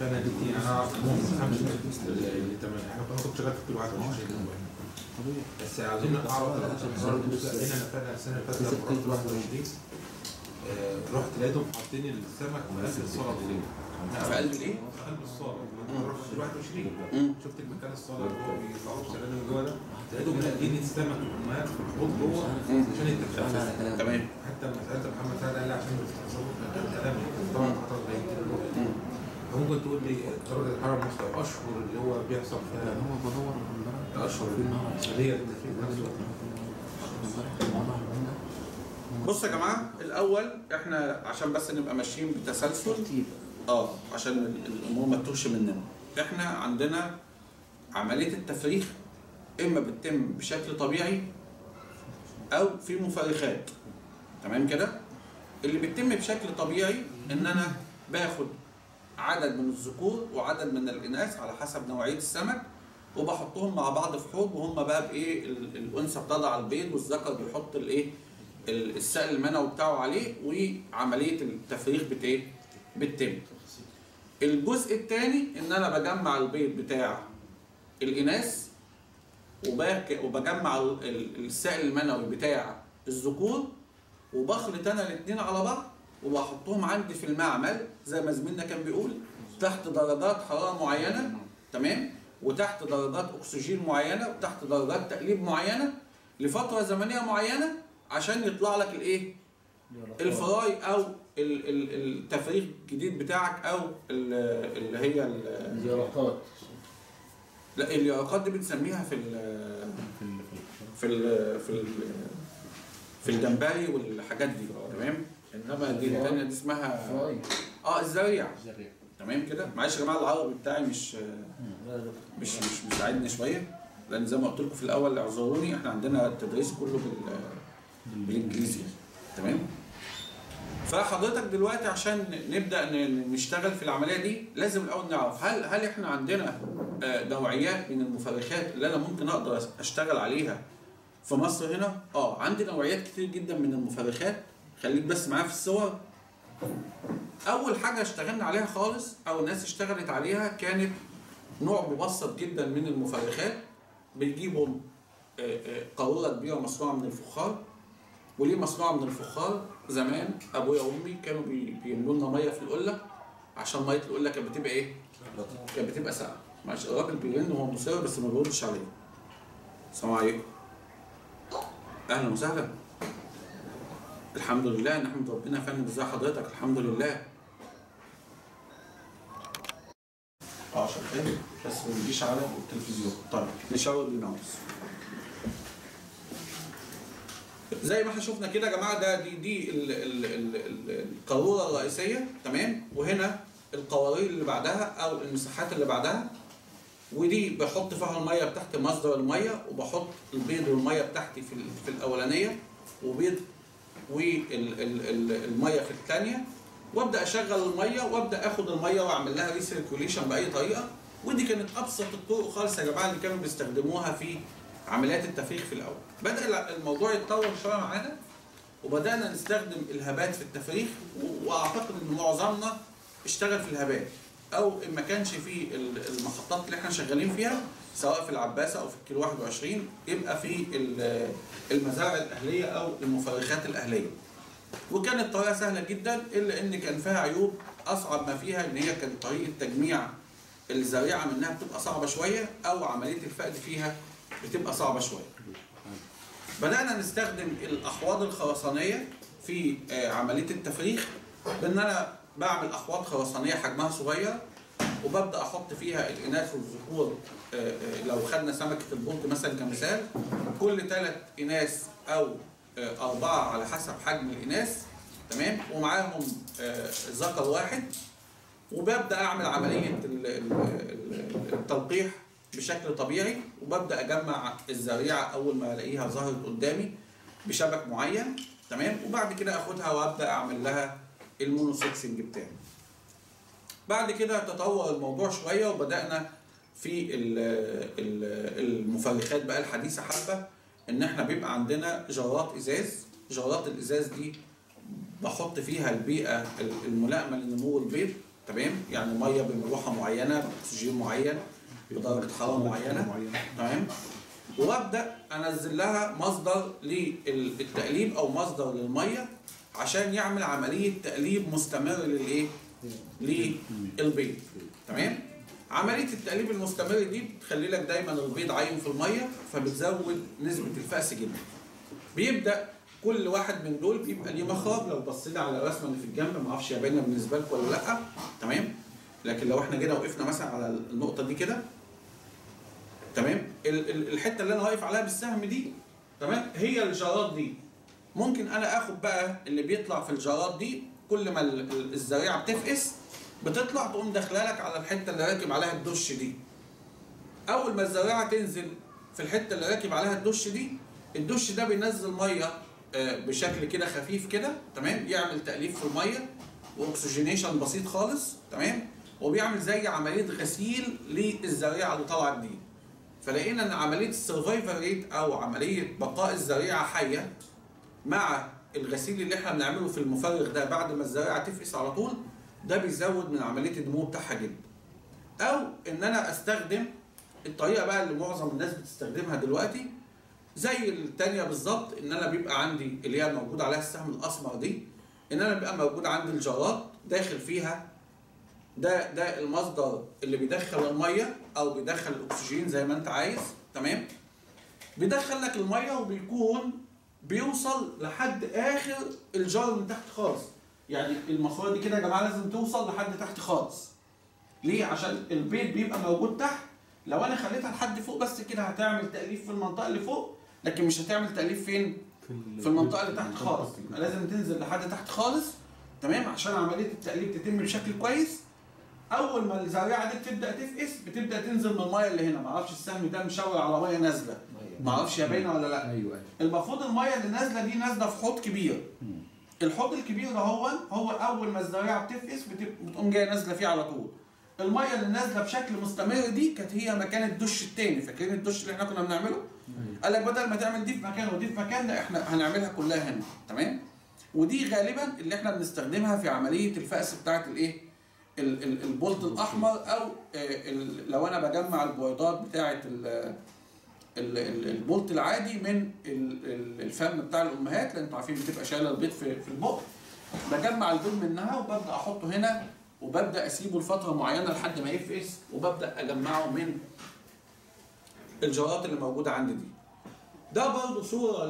فانا دي انا اعرف ان هو متحمس اللي تمام انا كنت شغال في كل واحد بس عايزين اعرف هنا انا فعلا السنه اللي فاتت لما رحت 21 آه، رحت لقيتهم حاطين السمك في قلب الصاله دي في قلب الايه؟ في قلب الصاله لما رحت 21 شفت المكان الصاله اللي هو بيطلعوا بسلالم من جوه ده لقيتهم لاقيين السمك والامهات في الحوض جوه عشان يتفشوا تمام حتى لما سالت محمد سعد قال لي عشان بتتصور كلام طبعا خطر بعيد ممكن تقول لي درجه الحراره المستوى اشهر اللي هو بيحصل فيها هو بدور اشهر اللي هي التدريب نفسه بصوا يا جماعه الاول احنا عشان بس نبقى ماشيين بتسلسل اه عشان ال- الامور ما تتوهش مننا احنا عندنا عمليه التفريخ اما بتتم بشكل طبيعي او في مفرخات تمام كده اللي بيتم بشكل طبيعي ان انا باخد عدد من الذكور وعدد من الاناث على حسب نوعيه السمك وبحطهم مع بعض في حوض وهم بقى بايه ال- الانثى بتضع البيض والذكر بيحط الايه ال- السائل المنوي بتاعه عليه وعمليه التفريخ بت ايه بتتم الجزء الثاني ان انا بجمع البيض بتاع الاناث وباك وبجمع ال- ال- السائل المنوي بتاع الذكور وبخلط انا الاثنين على بعض وبحطهم عندي في المعمل زي ما زميلنا كان بيقول تحت درجات حراره معينه تمام وتحت درجات اكسجين معينه وتحت درجات تقليب معينه لفتره زمنيه معينه عشان يطلع لك الايه الفراي او ال- ال- التفريغ الجديد بتاعك او ال- اللي هي ال- زيارات لا اليرقات دي بنسميها في ال في ال في ال في الجمبري والحاجات دي تمام انما دي الثانيه دي اسمها فراي اه الزريع زريع تمام كده معلش يا جماعه العربي بتاعي مش لا لا مش مش مساعدني شويه لان زي ما قلت لكم في الاول اعذروني احنا عندنا التدريس كله بال بالانجليزي تمام فحضرتك دلوقتي عشان نبدا ن- نشتغل في العمليه دي لازم الاول نعرف هل هل احنا عندنا آه، نوعيات من المفرخات اللي انا ممكن اقدر اشتغل عليها في مصر هنا اه عندي نوعيات كتير جدا من المفرخات خليك بس معايا في الصور اول حاجه اشتغلنا عليها خالص او الناس اشتغلت عليها كانت نوع مبسط جدا من المفرخات بيجيبوا آه، آه، قاروره كبيره مصنوعه من الفخار وليه مصنوعه من الفخار زمان ابويا وامي كانوا بي- بيملوا لنا ميه في القله عشان ميه القله كانت بتبقى ايه؟ كانت بتبقى ساقعه معلش الراجل بيرن وهو مصر بس ما بيردش عليا السلام عليكم اهلا وسهلا الحمد لله نحمد ربنا يا فندم ازي حضرتك الحمد لله اه شغال بس ما بيجيش على التلفزيون طيب نشاور بالماوس زي ما احنا شفنا كده يا جماعه ده دي دي ال- ال- ال- ال- القاروره الرئيسيه تمام وهنا القوارير اللي بعدها او المساحات اللي بعدها ودي بحط فيها الميه بتاعت مصدر الميه وبحط البيض والميه بتاعتي في ال- في الاولانيه وبيض والميه في الثانيه وابدا اشغل الميه وابدا اخد الميه واعمل لها ريسيركيوليشن باي طريقه ودي كانت ابسط الطرق خالص يا جماعه اللي كانوا بيستخدموها في عمليات التفريخ في الاول بدا الموضوع يتطور شويه معانا وبدانا نستخدم الهبات في التفريخ و- واعتقد ان معظمنا اشتغل في الهبات او ان ما كانش في ال- المحطات اللي احنا شغالين فيها سواء في العباسه او في الكيلو 21 يبقى في ال- المزارع الاهليه او المفرخات الاهليه وكانت طريقه سهله جدا الا ان كان فيها عيوب اصعب ما فيها ان هي كانت طريقه تجميع الزريعه منها بتبقى صعبه شويه او عمليه الفقد فيها بتبقى صعبه شويه. بدانا نستخدم الاحواض الخرسانيه في آه، عمليه التفريخ بان انا بعمل احواض خرسانيه حجمها صغير وببدا احط فيها الاناث والذكور آه، آه، لو خدنا سمكه البلط مثلا كمثال كل ثلاث اناث او آه، اربعه على حسب حجم الاناث تمام ومعاهم آه، ذكر واحد وببدا اعمل عمليه ال- ال- ال- التلقيح بشكل طبيعي وببدا اجمع الزريعه اول ما الاقيها ظهرت قدامي بشبك معين تمام وبعد كده اخدها وابدا اعمل لها المونوسكسنج بتاعي بعد كده تطور الموضوع شويه وبدانا في ال- ال- المفرخات بقى الحديثه حبه ان احنا بيبقى عندنا جرات ازاز جرات الازاز دي بحط فيها البيئه الملائمه لنمو البيض تمام يعني الميه بمروحه معينه باكسجين معين بدرجه حراره معينه تمام وابدا انزل لها مصدر للتقليب او مصدر للميه عشان يعمل عمليه تقليب مستمر للايه؟ للبيض تمام؟ عمليه التقليب المستمر دي بتخلي لك دايما البيض عايم في الميه فبتزود نسبه الفأس جدا. بيبدا كل واحد من دول بيبقى ليه مخرج لو بصينا على الرسمه اللي في الجنب ما اعرفش هي باينه بالنسبه لكم ولا لا تمام؟ لكن لو احنا جينا وقفنا مثلا على النقطه دي كده تمام ال- ال- الحته اللي انا واقف عليها بالسهم دي تمام هي الجرات دي ممكن انا اخد بقى اللي بيطلع في الجرات دي كل ما ال- ال- الزريعه بتفقس بتطلع تقوم داخله لك على الحته اللي راكب عليها الدش دي اول ما الزريعه تنزل في الحته اللي راكب عليها الدش دي الدش ده بينزل ميه آه، بشكل كده خفيف كده تمام يعمل تأليف في الميه واكسجينيشن بسيط خالص تمام وبيعمل زي عمليه غسيل للزريعه اللي طالعه جديد فلقينا ان عمليه السرفايفل ريت او عمليه بقاء الزريعه حيه مع الغسيل اللي احنا بنعمله في المفرغ ده بعد ما الزريعه تفقس على طول ده بيزود من عمليه النمو بتاعها جدا. او ان انا استخدم الطريقه بقى اللي معظم الناس بتستخدمها دلوقتي زي التانية بالظبط ان انا بيبقى عندي اللي هي موجود عليها السهم الاسمر دي ان انا بيبقى موجود عندي الجرات داخل فيها ده ده المصدر اللي بيدخل الميه او بيدخل الاكسجين زي ما انت عايز تمام بيدخل لك الميه وبيكون بيوصل لحد اخر الجار من تحت خالص يعني الماسوره دي كده يا جماعه لازم توصل لحد تحت خالص ليه عشان البيض بيبقى موجود تحت لو انا خليتها لحد فوق بس كده هتعمل تأليف في المنطقه اللي فوق لكن مش هتعمل تأليف فين في المنطقه اللي تحت خالص يبقى لازم تنزل لحد تحت خالص تمام عشان عمليه التقليب تتم بشكل كويس اول ما الزريعه دي بتبدا تفقس بتبدا تنزل من الميه اللي هنا معرفش السهم ده مشاور على ميه نازله معرفش هي باينه ولا لا ايوه المفروض الميه اللي نازله دي نازله في حوض كبير الحوض الكبير ده هو هو اول ما الزريعه بتفقس بت- بتقوم جايه نازله فيه على طول الميه اللي نازله بشكل مستمر دي كانت هي مكان الدش التاني فاكرين الدش اللي احنا كنا بنعمله قال لك بدل ما تعمل دي في مكان ودي في مكان لا احنا هنعملها كلها هنا تمام ودي غالبا اللي احنا بنستخدمها في عمليه الفأس بتاعه الايه ال- ال- البولت الاحمر او آه، ال- لو انا بجمع البويضات بتاعه ال- ال- ال- البولت العادي من ال- ال- الفم بتاع الامهات لان انتوا عارفين بتبقى شايله البيض في في البق بجمع البيض منها وببدا احطه هنا وببدا اسيبه لفتره معينه لحد ما يفقس وببدا اجمعه من الجرات اللي موجوده عندي دي ده برضه صوره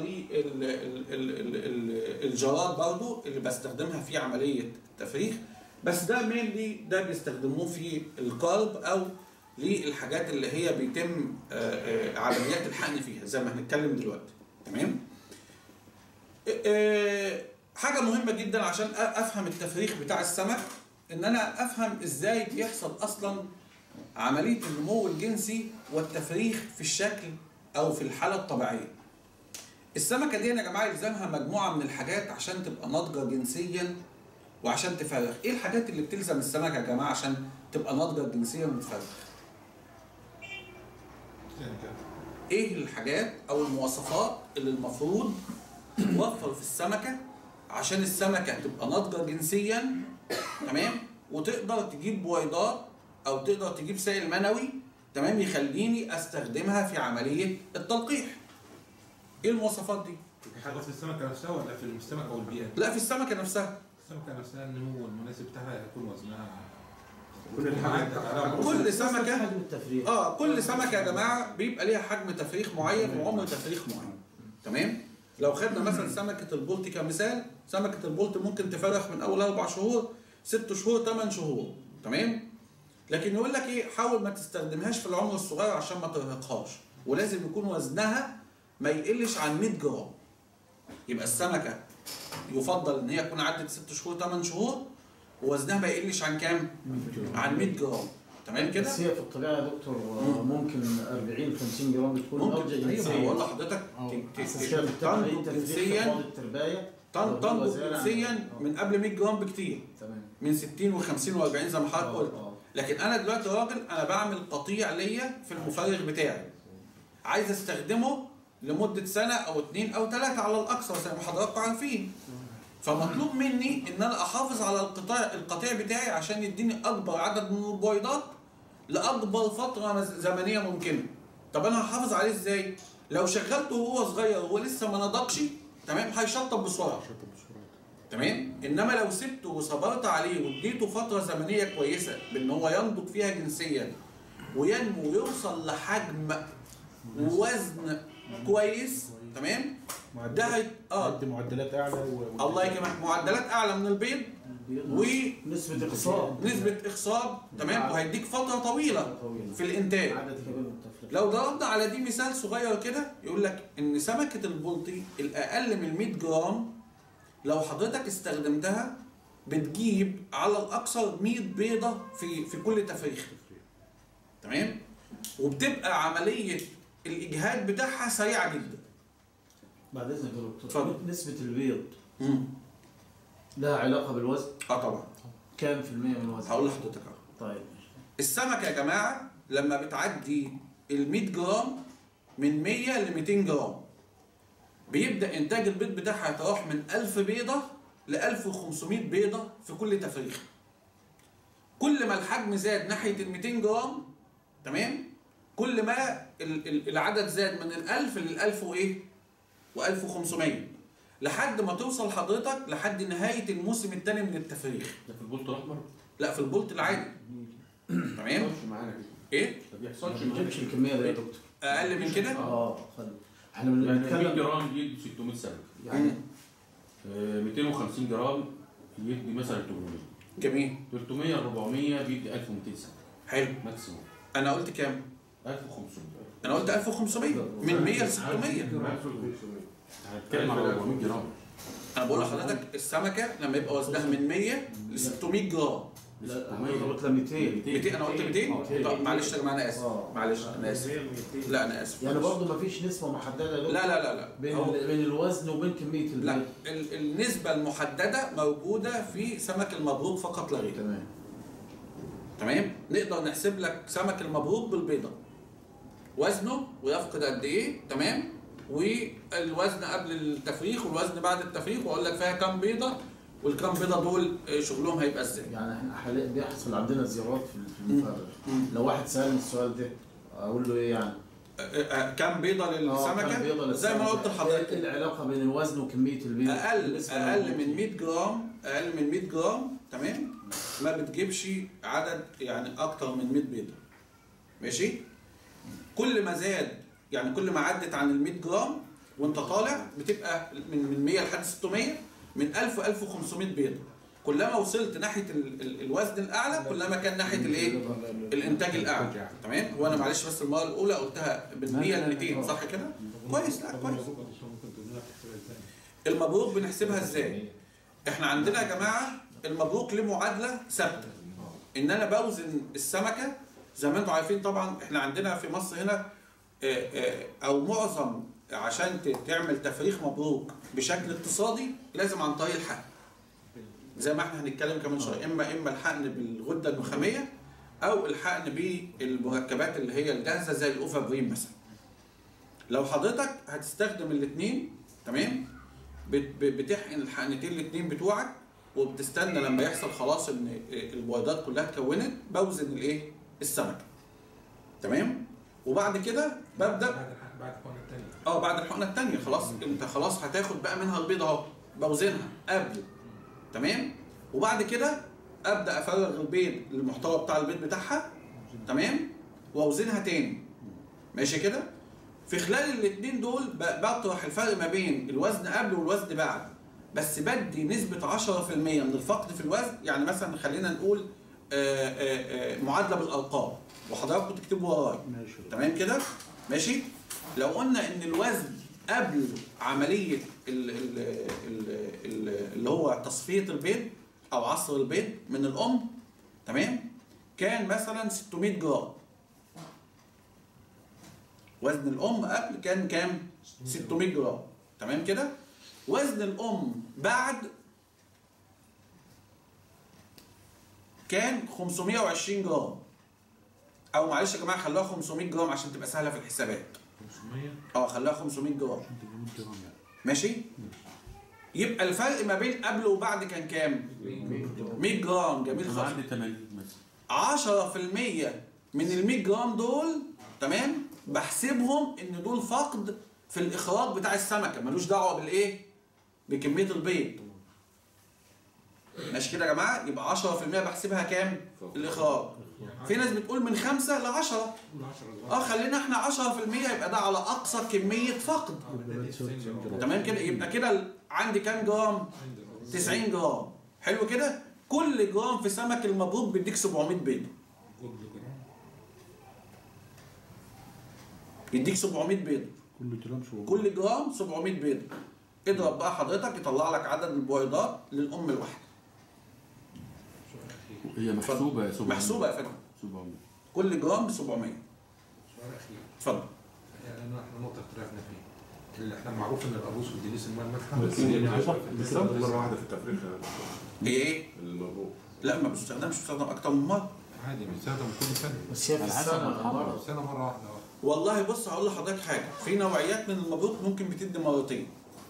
للجرات برضه اللي بستخدمها في عمليه التفريخ بس ده مينلي ده بيستخدموه في الكارب او للحاجات اللي هي بيتم آه، آه، عمليات الحقن فيها زي ما هنتكلم دلوقتي تمام آه، حاجه مهمه جدا عشان أ- افهم التفريخ بتاع السمك ان انا افهم ازاي بيحصل اصلا عمليه النمو الجنسي والتفريخ في الشكل او في الحاله الطبيعيه السمكه دي يا جماعه يلزمها مجموعه من الحاجات عشان تبقى ناضجه جنسيا وعشان تفرخ ايه الحاجات اللي بتلزم السمكه يا جماعه عشان تبقى ناضجه جنسيا وتفرخ يعني كده. ايه الحاجات او المواصفات اللي المفروض توفر في السمكه عشان السمكه تبقى ناضجه جنسيا تمام وتقدر تجيب بويضات او تقدر تجيب سائل منوي تمام يخليني استخدمها في عمليه التلقيح ايه المواصفات دي حاجه في السمكه نفسها ولا في السمكه والبيئه؟ لا في السمكه نفسها السمكه نفسها النمو المناسب بتاعها يكون وزنها كل الحاجات على- كل سمكه حجم التفريغ اه كل سمكه يا جماعه بيبقى ليها حجم تفريخ معين وعمر تفريخ معين تمام لو خدنا مثلا سمكه البلطي كمثال سمكه البلطي ممكن تفرخ من اول اربع شهور ست شهور ثمان شهور تمام لكن يقول لك ايه حاول ما تستخدمهاش في العمر الصغير عشان ما ترهقهاش ولازم يكون وزنها ما يقلش عن 100 جرام يبقى السمكه يفضل ان هي تكون عدت ست شهور ثمان شهور ووزنها ما يقلش عن كام؟ عن 100 جرام تمام كده؟ بس هي في الطبيعه يا دكتور آه، ممكن 40 50 جرام بتكون ممكن اوجه ايوه جنسيا بقول لحضرتك أو ت- ت- أساس كده بتتابع أي تنضج تفريغ في جنسيا بعض التربايه تن- هو تنضج زيادة عن- جنسيا آه. من قبل 100 جرام بكتير تمام من 60 و50 و40 زي ما حضرتك آه، قلت آه. لكن انا دلوقتي راجل انا بعمل قطيع ليا في المفرغ بتاعي عايز استخدمه لمده سنه او اتنين او ثلاثه على الاكثر زي ما حضراتكم عارفين فمطلوب مني ان انا احافظ على القطاع القطيع بتاعي عشان يديني اكبر عدد من البويضات لاكبر فتره مز- زمنيه ممكنه طب انا هحافظ عليه ازاي لو شغلته وهو صغير وهو لسه ما نضجش تمام هيشطب بسرعه تمام انما لو سبته وصبرت عليه واديته فتره زمنيه كويسه بان هو ينضج فيها جنسيا وينمو ويوصل لحجم ووزن كويس تمام ده هي... اه اه معدلات اعلى و... الله يكرمك معدلات اعلى من البيض نسبة إخصاب ونسبه اخصاب تمام وهيديك فتره طويله طويلة في الانتاج عدد كبير من التفريق لو ضربنا على دي مثال صغير كده يقول لك ان سمكه البلطي الاقل من 100 جرام لو حضرتك استخدمتها بتجيب على الاكثر 100 بيضه في في كل تفريخ تمام وبتبقى عمليه الاجهاد بتاعها سريعه جدا بعد إذنك يا دكتور اتفضل. نسبة البيض امم لها علاقة بالوزن اه طبعا كام في المية من الوزن؟ هقول لحضرتك اهو طيب السمكه يا جماعه لما بتعدي ال 100 جرام من 100 ل 200 جرام بيبدا انتاج البيض بتاعها يتراوح من 1000 بيضه ل 1500 بيضه في كل تفريخ كل ما الحجم زاد ناحيه ال 200 جرام تمام كل ما ال- ال- العدد زاد من ال 1000 لل 1000 وايه و1500 لحد ما توصل حضرتك لحد نهايه الموسم الثاني من التفريخ ده في البولت الاحمر لا في البولت العادي ما تمام بيحصلش معانا كده ايه ما بيحصلش ما معانا نجيبش الكمية دي يا دكتور اقل من كده اه خلي احنا يعني 100 بنتكلم جرام يدي 600 سمك يعني آه، 250 جرام يدي مثلا 800 جميل 300 400 بيدي 1200 سمك حلو ماكسيموم انا قلت كام 1500 انا قلت 1500 من 100 ل 600 هنتكلم على 400 جرام انا بقول لحضرتك السمكه لما يبقى وزنها من 100 ل 600 جرام لا حضرتك قلت 200 200 انا قلت 200 طب معلش يا جماعه انا اسف آه. معلش انا اسف لا انا اسف يعني برضه ما فيش نسبة محددة يا دكتور لا لا لا لا بين هو- بين الوزن وبين كمية البيض لا ال- النسبه المحدده موجوده في سمك المبروك فقط لا غير تمام تمام نقدر نحسب لك سمك المبروك بالبيضه وزنه ويفقد قد ايه تمام والوزن قبل التفريخ والوزن بعد التفريخ واقول لك فيها كام بيضه والكام بيضه دول آه، شغلهم هيبقى ازاي يعني احنا حاليا بيحصل عندنا زيارات في في المفرد مم. لو واحد سألني السؤال ده اقول له ايه يعني؟ آه، آه، كام بيضه آه، كام للسمكه بيضة زي ما أنا قلت للسمكة؟ لحضرتك ايه العلاقة بين الوزن وكمية البيض؟ اقل بالنسبة اقل للبيض. من 100 جرام اقل من 100 جرام تمام ما بتجيبش عدد يعني اكتر من 100 بيضه ماشي كل ما زاد يعني كل ما عدت عن ال 100 جرام وانت طالع بتبقى من من 100 لحد 600 من 1000 ل 1500 بيضه كلما وصلت ناحيه ال ال الوزن الاعلى كلما كان ناحيه الايه الانتاج الاعلى تمام وانا معلش بس المره الاولى قلتها من 100 ل 200 صح كده كويس لا كويس المبروك بنحسبها ازاي احنا عندنا يا جماعه المبروك له معادله ثابته ان انا بوزن السمكه زي ما انتم عارفين طبعا احنا عندنا في مصر هنا آه، آه، او معظم عشان ت- تعمل تفريخ مبروك بشكل اقتصادي لازم عن طريق الحقن زي ما احنا هنتكلم كمان شويه اما اما الحقن بالغده النخاميه او الحقن بالمركبات اللي هي الجاهزه زي الاوفابرين مثلا لو حضرتك هتستخدم الاثنين تمام بت- ب- بتحقن الحقنتين الاثنين بتوعك وبتستنى لما يحصل خلاص ان البويضات كلها اتكونت بوزن الايه السمكه تمام وبعد كده ببدا بعد الحق- بعد الحقنه الثانيه اه بعد الحقنه الثانيه خلاص انت خلاص هتاخد بقى منها البيض اهو بوزنها قبل تمام وبعد كده ابدا افرغ البيض المحتوى بتاع البيض بتاعها تمام واوزنها تاني ماشي كده في خلال الاثنين دول ب- بطرح الفرق ما بين الوزن قبل والوزن بعد بس بدي نسبة 10% من الفقد في الوزن يعني مثلا خلينا نقول آه، آه، آه، معادلة بالأرقام وحضراتكم تكتبوا ورايا ماشي تمام كده ماشي لو قلنا ان الوزن قبل عمليه ال ال ال ال اللي هو تصفيه البيض او عصر البيض من الام تمام كان مثلا 600 جرام وزن الام قبل كان كام 600 جرام تمام كده وزن الام بعد كان 520 جرام او معلش يا جماعه خلوها 500 جرام عشان تبقى سهله في الحسابات 500 اه خلوها 500 جرام 800 جرام يعني ماشي يبقى الفرق ما بين قبل وبعد كان كام 100 جرام جميل انا خالص عندي 80 مثلا 10% من ال 100 جرام دول تمام بحسبهم ان دول فقد في الاخراج بتاع السمكه ملوش دعوه بالايه بكميه البيض ماشي كده يا جماعه يبقى 10% بحسبها كام الاخراج في ناس بتقول من 5 ل 10 اه خلينا احنا 10% يبقى ده على اقصى كميه فقد تمام كده يبقى كده ال- عندي كام جرام 90 جرام حلو كده كل جرام في سمك المبروك بيديك 700 بيضه يديك 700 بيضه كل كلام شو كل جرام 700 بيضه اضرب بقى حضرتك يطلع لك عدد البويضات للام الواحده هي محسوبه يا 700 محسوبه يا فندم 700 كل جرام ب 700 سؤال اخير اتفضل يعني انا احنا نقطه اختلافنا فيه اللي احنا معروف ان القاروص والدنيس المال مدحه بس بس هي يعني صح. بيستخدم مرة واحدة في التفريغ ايه المبروك لا ما بيستخدمش بيستخدم اكتر من مره عادي بيستخدم كل سنه بس هي في على حسب السنة الخبر. مرة سنه مره واحده اه والله بص هقول لحضرتك حاجه في نوعيات من المبروك ممكن بتدي مرتين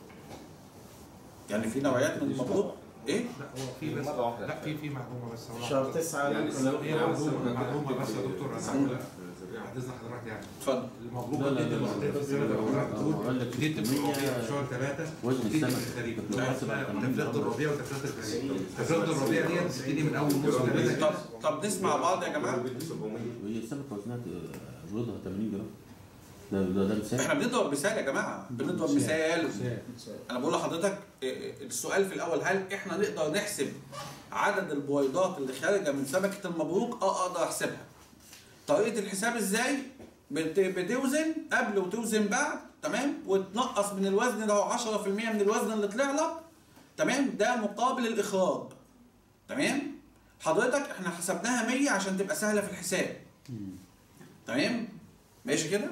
يعني في نوعيات من المبروك ايه لا هو في بس مرة واحدة. لا في في معلومه بس هو شهر تسعة يعني ممكن السنة- هي معلومه معلومه بس يا دكتور انا مم. هقولها بعد اذن حضرتك يعني اتفضل المبروك لا، لا، بتدي لا، لا. مرتين في السنه زي ما حضرتك بتقول قال لك بتدي في 600 الربيع في شهر ثلاثه وزن وبتدي في السمك. الخريف كنت اللي هو بحسب اسمها على تفريغ الربيع وتفريغ الخريف تفريغ الربيع دي بتبتدي من اول نص طب ثلاثه طب نسمع بعض يا جماعه بيدي 700 وهي السمكه وزنها آه، بيضها 80 جرام ده ده ده مثال احنا بنضرب مثال يا جماعه بنضرب مثال انا بقول لحضرتك إيه، السؤال في الاول هل احنا نقدر نحسب عدد البويضات اللي خارجه من سمكه المبروك اه اقدر احسبها طريقه الحساب ازاي بت- بتوزن قبل وتوزن بعد تمام وتنقص من الوزن ده هو 10% من الوزن اللي طلع لك تمام ده مقابل الاخراج تمام حضرتك احنا حسبناها 100 عشان تبقى سهله في الحساب تمام ماشي كده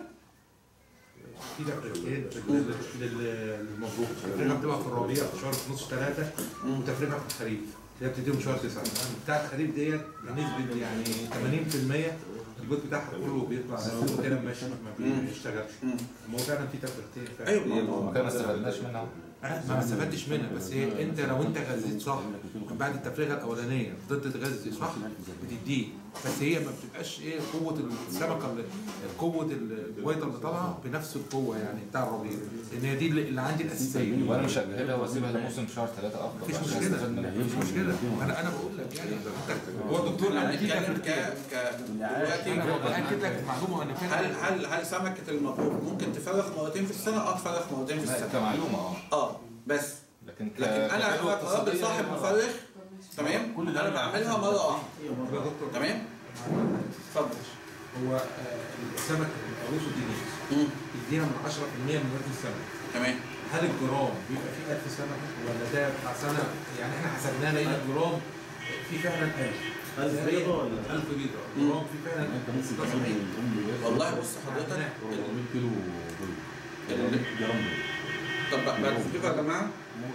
في تفريغتين للمبروك تفريغها بتبقى في الربيع في شهر في نص ثلاثه وتفريغها في الخريف اللي هي بتبتدي من شهر تسعه بتاع الخريف ديت بنسبه يعني 80% البيض بتاعها كله بيطلع زي ما قلت كده ماشي ما بيشتغلش مم. ما هو فعلا في تفريغتين فعلا ايوه ما كان ما استفدناش منها أنا ما استفدتش منها بس هي انت لو انت غذيت صح بعد التفريغه الاولانيه فضلت تغذي صح بتديه بس هي ما بتبقاش ايه قوه السمكه اللي قوه البويضه اللي طالعه بنفس القوه يعني بتاع الربيع لان هي دي اللي اللي عندي الاساسيه وانا مش هجهلها واسيبها لموسم شهر ثلاثة افضل مفيش عشان مشكله استفاد منها. مفيش مشكله انا انا بقول لك يعني انت هو الدكتور انا انا بنتكلم ك كده ك دلوقتي انا باكد لك المعلومه ان هل فعلا هل هل سمكه المبروك ممكن تفرخ مرتين في السنه؟ اه تفرخ مرتين في لا، السنه. كمعلومه اه اه بس لكن ك- لكن انا كتجربة انا كراجل اقتصادية صاحب مرة مفرخ تمام؟ كل ده انا أنا بعملها مره واحده يا دكتور تمام؟ اتفضل هو آه، السمك القاروص والدنيس مم. ادينا من 10% من وزن السمك تمام هل الجرام بيبقى فيه 1000 سمكه ولا ده بتاع سنه يعني احنا حسبناه لقينا الجرام في فعلا 1000 ألف بيضة ولا 1000 بيضه الجرام في فعلا انت ممكن 16 تعمل عين. الام بس والله بص حضرتك 400 كيلو بيض 400 جرام بيض طب بعد كده يا جماعه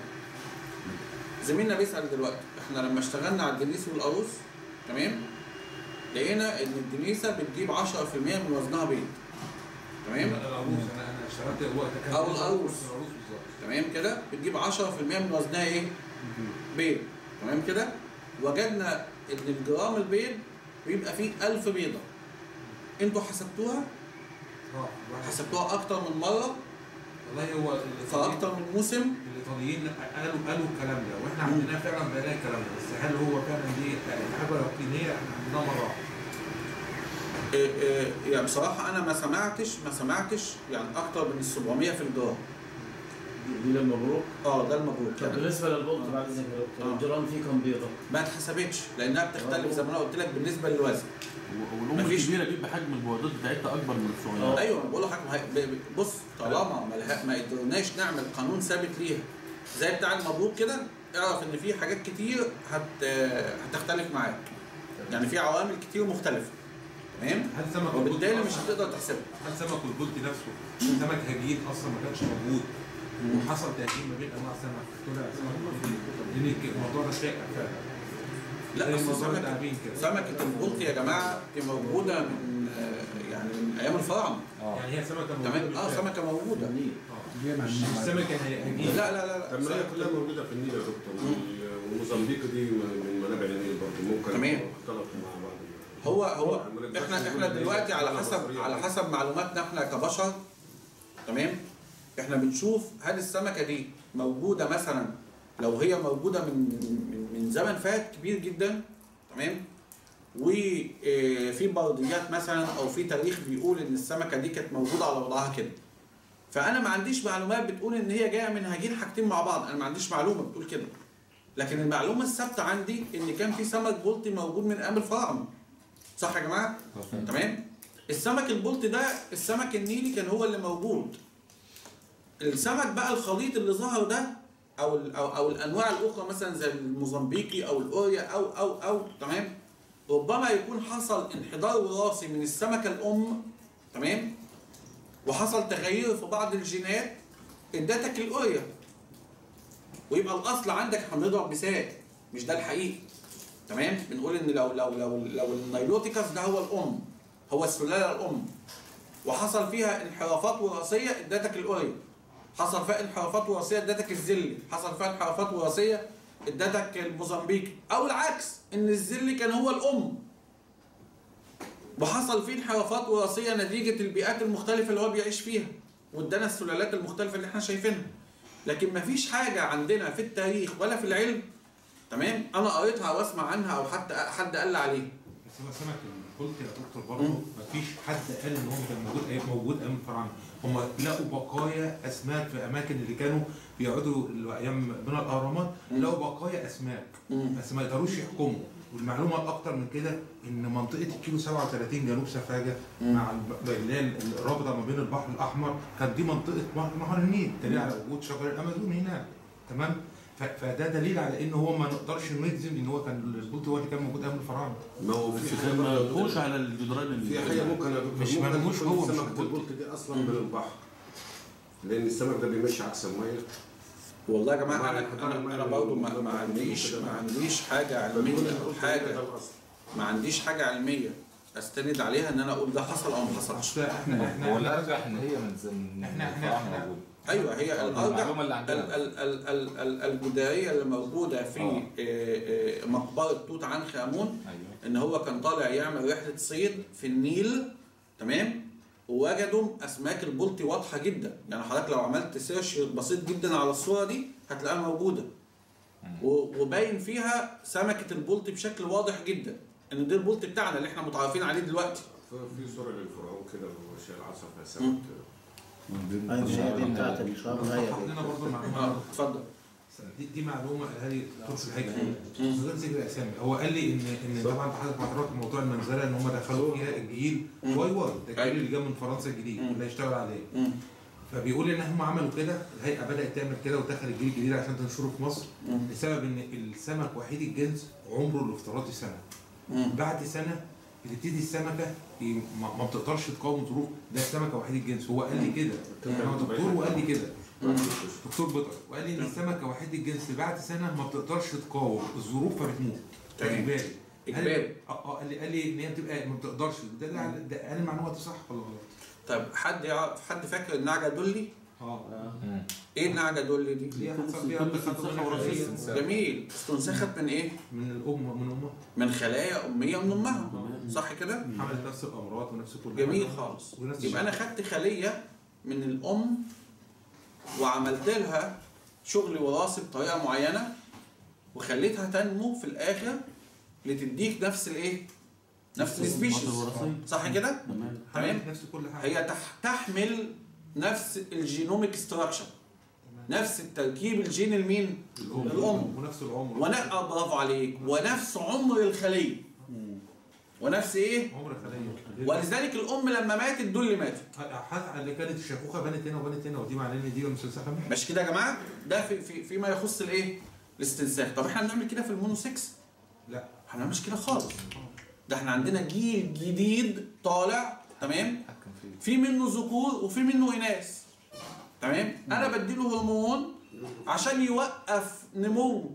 زميلنا بيسال دلوقتي احنا لما اشتغلنا على الدنيس والقاروص تمام لقينا ان الدنيسه بتجيب 10% من وزنها بيض تمام القاروص انا انا اشتغلت وقت كان أو القاروص. القاروص بالظبط تمام كده بتجيب 10% من وزنها ايه؟ بيض تمام كده وجدنا ان الجرام البيض بيبقى فيه 1000 بيضه انتوا حسبتوها اه الواحد- حسبتوها اكتر من مره والله هو في الإيطاليين- اكتر من موسم الايطاليين قالوا قالوا الكلام ده واحنا عندنا فعلا بقينا الكلام ده بس هل هو فعلا دي حاجه يقينيه احنا عندنا مره واحده إيه إيه يعني بصراحه انا ما سمعتش ما سمعتش يعني اكتر من ال 700 في الجرام دي للمبروك اه ده المبروك طب بالنسبة للبلط بعد إذنك يا دكتور آه. الجرام فيه كم بيضة؟ ما اتحسبتش لانها بتختلف زي ما انا قلت لك بالنسبه للوزن والام مفيش- الكبيره بيبقى حجم البويضات بتاعتها اكبر من الصغيره ايوه انا بقول لحضرتك ما هي- ب- ب- بص طالما ما لها- ما قدرناش نعمل قانون ثابت ليها زي بتاع المبروك كده اعرف ان في حاجات كتير هت هتختلف معاك يعني في عوامل كتير مختلفه تمام هل سمك وبالتالي البلطي مش أصلاً- هتقدر تحسبها هل سمك البلطي نفسه سمك هجين اصلا ما كانش موجود وحصل تهجين ما بين انواع السمك طلع سمك بلطي لان الموضوع ده شائع فعلا لا زي أصل موضوع سمكة التعابين كده سمكة البلطي يا جماعة دي موجودة من آه، يعني من أيام الفراعنة اه يعني هي سمكه موجوده تمام اه بالفعل. سمكة موجودة مش سمكه هي لا لا لا طب ما لا هي كلها موجوده في النيل يا دكتور وال- وموزمبيق دي من منابع النيل برضه ممكن تمام. اختلطوا مع بعض هو هو احنا احنا دلوقتي على حسب على حسب معلوماتنا احنا كبشر تمام احنا بنشوف هل السمكه دي موجوده مثلا لو هي موجوده من من, من زمن فات كبير جدا تمام وفي برديات مثلا او في تاريخ بيقول ان السمكه دي كانت موجوده على وضعها كده فانا ما عنديش معلومات بتقول ان هي جايه من هاجين حاجتين مع بعض انا ما عنديش معلومه بتقول كده لكن المعلومه الثابته عندي ان كان في سمك بلطي موجود من ايام الفراعنه صح يا جماعه تمام السمك البلطي ده السمك النيلي كان هو اللي موجود السمك بقى الخليط اللي ظهر ده او ال- او, أو الانواع الاخرى مثلا زي الموزمبيقي او الاوريا او او او تمام ربما يكون حصل انحدار وراثي من السمكه الام تمام وحصل تغير في بعض الجينات ادتك الاوريا ويبقى الاصل عندك احنا بنضرب مثال مش ده الحقيقي تمام بنقول ان لو لو لو لو النيلوتيكاس ده هو الام هو السلاله الام وحصل فيها انحرافات وراثيه ادتك الاوريا حصل فيها انحرافات وراثيه ادتك الزلي حصل فيها انحرافات وراثيه ادتك الموزمبيقي او العكس ان الزلي كان هو الام وحصل فيه انحرافات وراثيه نتيجه البيئات المختلفه اللي هو بيعيش فيها وادانا السلالات المختلفه اللي احنا شايفينها لكن مفيش حاجه عندنا في التاريخ ولا في العلم تمام انا قريتها او اسمع عنها او حتى حد قال لي عليها بس هو سمك البلطي يا دكتور برضه مفيش حد قال ان هو كان موجود أي موجود ايام الفراعنه هم لقوا بقايا اسماك في اماكن اللي كانوا بيقعدوا ايام بناء الاهرامات لقوا بقايا اسماك مم. بس ما يقدروش يحكموا والمعلومه الاكتر من كده ان منطقه الكيلو 37 جنوب سفاجه مع الب- اللي هي الرابطه ما بين البحر الاحمر كانت دي منطقه نهر نهر النيل دليل على وجود شجر الامازون هناك تمام ف- فده دليل على ان هو ما نقدرش نجزم ان هو كان البلطي هو اللي كان موجود ايام الفراعنه ما هو بس في كان حاجه برضه- منفوش على الجدران في حاجه ممكن يا دكتور مش ممكن مرموش تكون هو، مش سمكه البلطي. البلطي دي اصلا من البحر لان السمك ده بيمشي عكس الميه والله يا جماعه مع انا الحضارة انا, أنا المائية برضه ما, والمنظمة ما عنديش كده. ما عنديش حاجه علميه فالبلطي او ده حاجه الأصل. ما عنديش حاجه علميه استند عليها ان انا اقول ده حصل او ما حصلش اصل احنا هو احنا الارجح ان هي من زمن إحنا- إحنا- الفراعنة إحنا- موجودة. ايوه هي الارجح المعلومة اللي عندنا. ال- ال- ال- ال- ال- الجداريه اللي موجوده في آه. آه، آه، مقبره توت عنخ امون ايوه ان هو كان طالع يعمل رحله صيد في النيل تمام ووجدوا اسماك البلطي واضحه جدا يعني حضرتك لو عملت سيرش بسيط جدا على الصوره دي هتلاقيها موجوده و- وباين فيها سمكه البلطي بشكل واضح جدا ان ده البلطي بتاعنا اللي احنا متعرفين عليه دلوقتي في في صوره للفرعون كده وهو شايل عصا فيها سمك كده هذه دي بتاعت الشهر وضح هاي لنا برضه معلومه اه اتفضل دي, دي معلومه قالها لي دكتور في الهيكل من غير ذكر اسامي هو قال لي ان ان طبعا حضرتك مع حضرتك موضوع المنزله ان هم دخلوا فيها الجيل واي واي ده الجيل أيوة. اللي جه من فرنسا الجديد مم. اللي هيشتغل عليه مم. فبيقول ان هم عملوا كده الهيئه بدات تعمل كده ودخل الجيل الجديد عشان تنشره في مصر مم. لسبب ان السمك وحيد الجنس عمره الافتراضي سنه مم. بعد سنه بتبتدي السمكه ي- ما ما بتقدرش تقاوم ظروف ده السمكه وحيد الجنس هو قال لي كده انا دكتور وقال لي كده دكتور بيطري وقال لي ان السمكه وحيد الجنس بعد سنه ما بتقدرش تقاوم الظروف فبتموت تمام. اجباري إجباري. قال- اه اه قال لي قال لي ان هي بتبقى ما بتقدرش ده ده ده قال المعلومه دي صح ولا غلط؟ طب حد يعرف حد فاكر النعجه دولي؟ اه مم. ايه النعجه دولي دي؟ ليها يكون حسب ليها يكون حسب استنساخ خلية. وراثي. جميل استنسخت من ايه؟ من الام من امها من خلايا اميه من امها صح كده؟ عملت نفس الامراض ونفس كل جميل حاجة. خالص ونفس يبقى انا خدت خليه من الام وعملت لها شغل وراثي بطريقه معينه وخليتها تنمو في الاخر لتديك نفس الايه؟ نفس السبيشيز الوراثي. صح كده؟ تمام تمام. عملت نفس كل حاجه هي تح تحمل نفس الجينوميك ستراكشر نفس التركيب الجين المين؟ الام ونفس العمر ونفس برافو عليك ونفس عمر الخليه ونفس ايه؟ عمر خليه ولذلك الام لما ماتت دول اللي ماتت حتى اللي كانت الشيخوخه بنت هنا وبنت هنا ودي معناه ان دي مستنسخه منها مش كده يا جماعه ده في في فيما يخص الايه الاستنساخ طب احنا بنعمل كده في المونو 6 لا احنا ما بنعملش كده خالص ده احنا عندنا جيل جديد طالع تمام حكم فيه في منه ذكور وفي منه اناث تمام انا بديله هرمون عشان يوقف نمو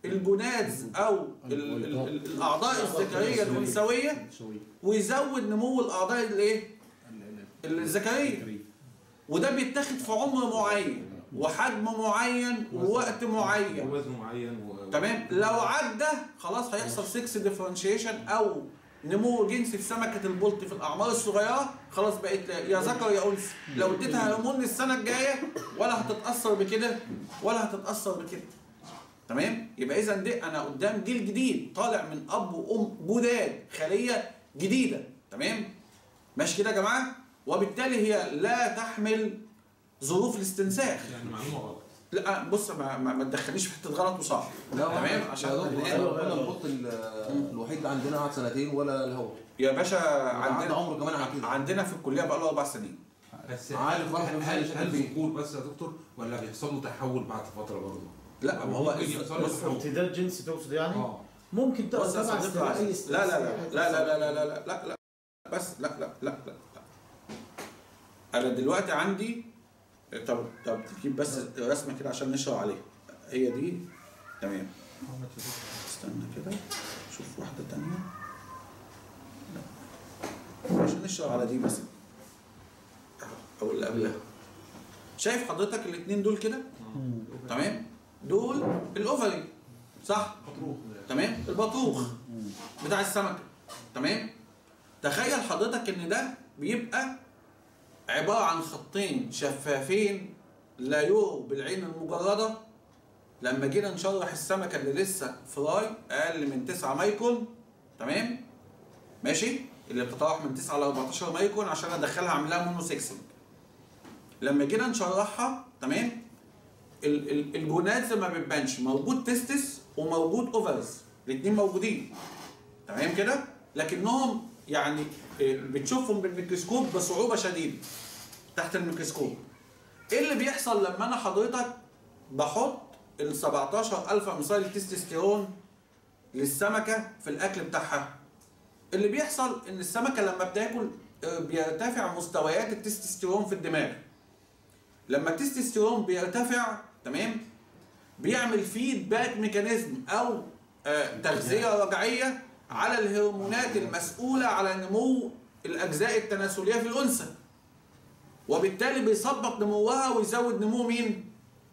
الجونادز او ال ال ال الاعضاء الذكريه الانثويه ويزود نمو الاعضاء الايه الذكريه وده بيتاخد في عمر معين وحجم معين ووقت معين ووزن معين و... تمام لو عدى خلاص هيحصل 6 ديفرنشيشن او نمو جنسي في سمكه البلط في الاعمار الصغيره خلاص بقت يا ذكر يا انثى لو اديتها هرمون السنه الجايه ولا هتتاثر بكده ولا هتتاثر بكده تمام يبقى اذا دي انا قدام جيل جديد طالع من اب وام جداد خليه جديده تمام ماشي كده يا جماعه وبالتالي هي لا تحمل ظروف الاستنساخ يعني معلومه غلط لا بص ما, ما, ما تدخلنيش في حته غلط وصح تمام عشان انا البط ال- الوحيد اللي عندنا قعد سنتين ولا الهواء يا باشا عندنا عندنا عمره كمان على كده عندنا في الكليه بقى له اربع سنين بس عارف هل واحد هل, مش هل, هيشتغل هل فيه. ذكور بس يا دكتور ولا بيحصل له تحول بعد فتره برضه؟ لا ما هو ممكن يحصل له بص تحول. امتداد جنسي تقصد يعني؟ اه ممكن تبقى بص يا تبع صديقي استدعاء العزيز. لا لا لا لا لا لا لا لا لا لا بس لا لا لا لا لا انا دلوقتي عندي طب طب تجيب بس رسمه كده عشان نشرح عليها هي دي تمام استنى كده شوف واحده تانية لا عشان نشرح على دي مثلا او اللي قبلها شايف حضرتك الاثنين دول كده تمام دول الاوفري صح تمام البطروخ بتاع السمكه تمام تخيل حضرتك ان ده بيبقى عباره عن خطين شفافين لا يروا بالعين المجرده لما جينا نشرح السمكه اللي لسه فراي اقل من 9 مايكرون تمام ماشي اللي بتتراوح من 9 ل 14 مايكرون عشان ادخلها اعمل لها مونو سيكسنج لما جينا نشرحها تمام ال- ال- الجونادز ما بتبانش موجود تستس وموجود اوفرز الاثنين موجودين تمام كده لكنهم يعني آه، بتشوفهم بالميكروسكوب بصعوبه شديده تحت الميكروسكوب ايه اللي بيحصل لما انا حضرتك بحط ال 17000 مثال تستوستيرون للسمكه في الاكل بتاعها اللي بيحصل ان السمكه لما بتاكل آه، بيرتفع مستويات التستوستيرون في الدماغ لما التستوستيرون بيرتفع تمام بيعمل فيدباك ميكانيزم او آه، تغذيه رجعيه على الهرمونات المسؤوله على نمو الاجزاء التناسليه في الانثى وبالتالي بيثبط نموها ويزود نمو مين؟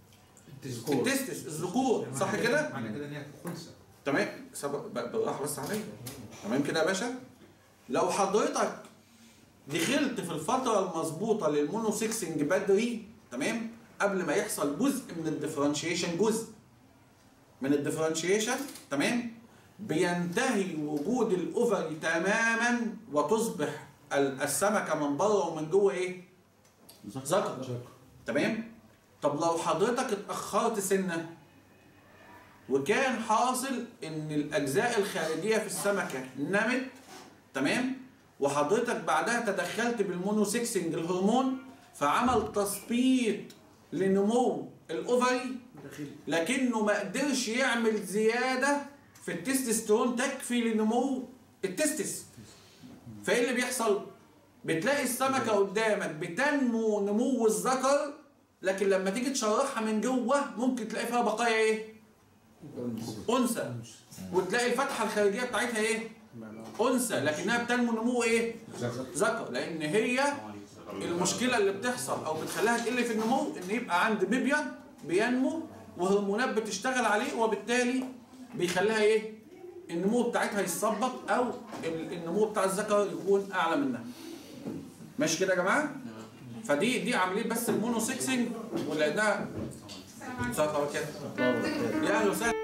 التستس الذكور صح كده؟ معنى كده ان هي خنثى تمام سبق ب- بالراحه بس عليا تمام كده يا باشا لو حضرتك دخلت في الفتره المظبوطه للمونو سيكسنج بدري تمام قبل ما يحصل جزء من الديفرنشيشن جزء من الديفرنشيشن تمام بينتهي وجود الاوفري تماما وتصبح ال- السمكه من بره ومن جوه ايه؟ ذكر تمام طب لو حضرتك اتاخرت سنه وكان حاصل ان الاجزاء الخارجيه في السمكه نمت تمام وحضرتك بعدها تدخلت بالمونو سيكسنج الهرمون فعمل تثبيط لنمو الاوفري لكنه ما قدرش يعمل زياده في التستوستيرون تكفي لنمو التستس فايه اللي بيحصل بتلاقي السمكه قدامك بتنمو نمو الذكر لكن لما تيجي تشرحها من جوه ممكن تلاقي فيها بقايا ايه انثى وتلاقي الفتحه الخارجيه بتاعتها ايه انثى لكنها بتنمو نمو ايه ذكر لان هي المشكله اللي بتحصل او بتخليها تقل في النمو ان يبقى عند بيبيض بينمو وهرمونات بتشتغل عليه وبالتالي بيخليها ايه النمو بتاعتها يتظبط او ال- النمو بتاع الذكر يكون اعلى منها ماشي كده يا جماعه فدي دي عاملين بس المونو سيكسنج ولانها ذكر كده يا اهلا وسهلا